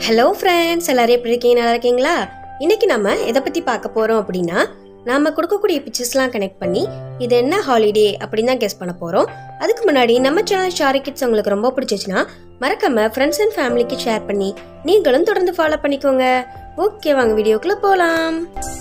Hello friends எல்லாரும் எப்படி இருக்கீங்க நல்லா இருக்கீங்களா இன்னைக்கு நம்ம எதை பற்றி பார்க்க போகிறோம் அப்படின்னா நாம கொடுக்கக்கூடிய பிக்சர்ஸ்லாம் கனெக்ட் பண்ணி இது என்ன ஹாலிடே அப்படின்னு தான் கெஸ் பண்ண போகிறோம் அதுக்கு முன்னாடி நம்ம சேனல் ஷாரி கிட்ஸ் உங்களுக்கு ரொம்ப பிடிச்சிச்சுன்னா மறக்காம ஃப்ரெண்ட்ஸ் அண்ட் ஃபேமிலிக்கு ஷேர் பண்ணி நீங்களும் தொடர்ந்து ஃபாலோ பண்ணிக்கோங்க ஓகே வாங்க வீடியோக்குள்ளே போகலாம்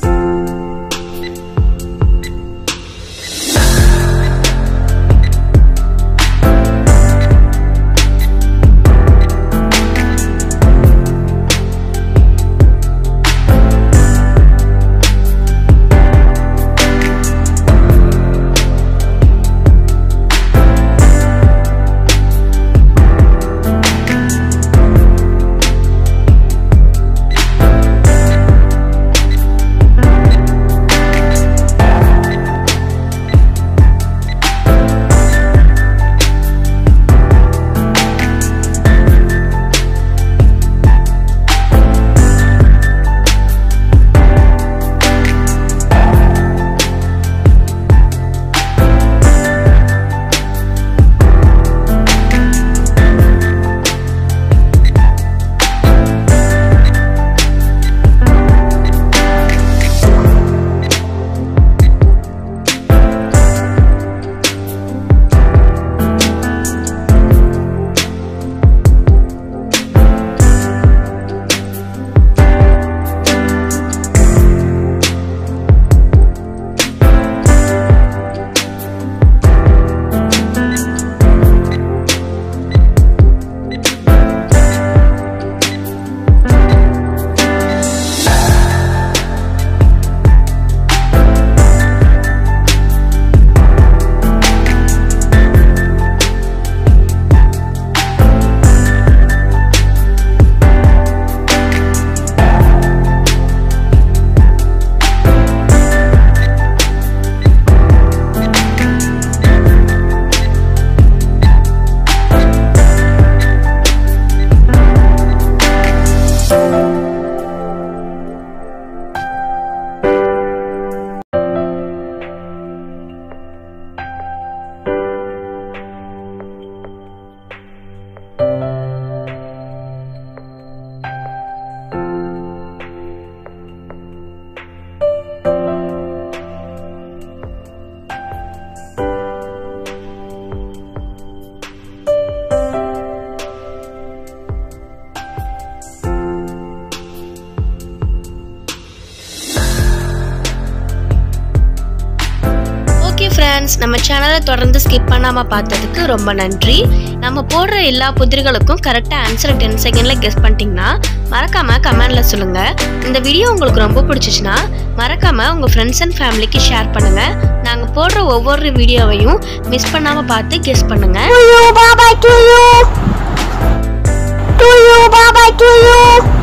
ஓகே ஃப்ரெண்ட்ஸ் நம்ம சேனலை தொடர்ந்து ஸ்கிப் பண்ணாமல் பார்த்ததுக்கு ரொம்ப நன்றி நம்ம போடுற எல்லா புதிர்களுக்கும் கரெக்டாக ஆன்சர் டென் செகண்டில் கெஸ் பண்ணிட்டீங்கன்னா மறக்காமல் கமெண்டில் சொல்லுங்கள் இந்த வீடியோ உங்களுக்கு ரொம்ப பிடிச்சிச்சுன்னா மறக்காமல் உங்கள் ஃப்ரெண்ட்ஸ் அண்ட் ஃபேமிலிக்கு ஷேர் பண்ணுங்கள் நாங்கள் போடுற ஒவ்வொரு வீடியோவையும் மிஸ் பண்ணாமல் பார்த்து கெஸ் பண்ணுங்கள் to you, bye bye to you. To you, bye bye to you.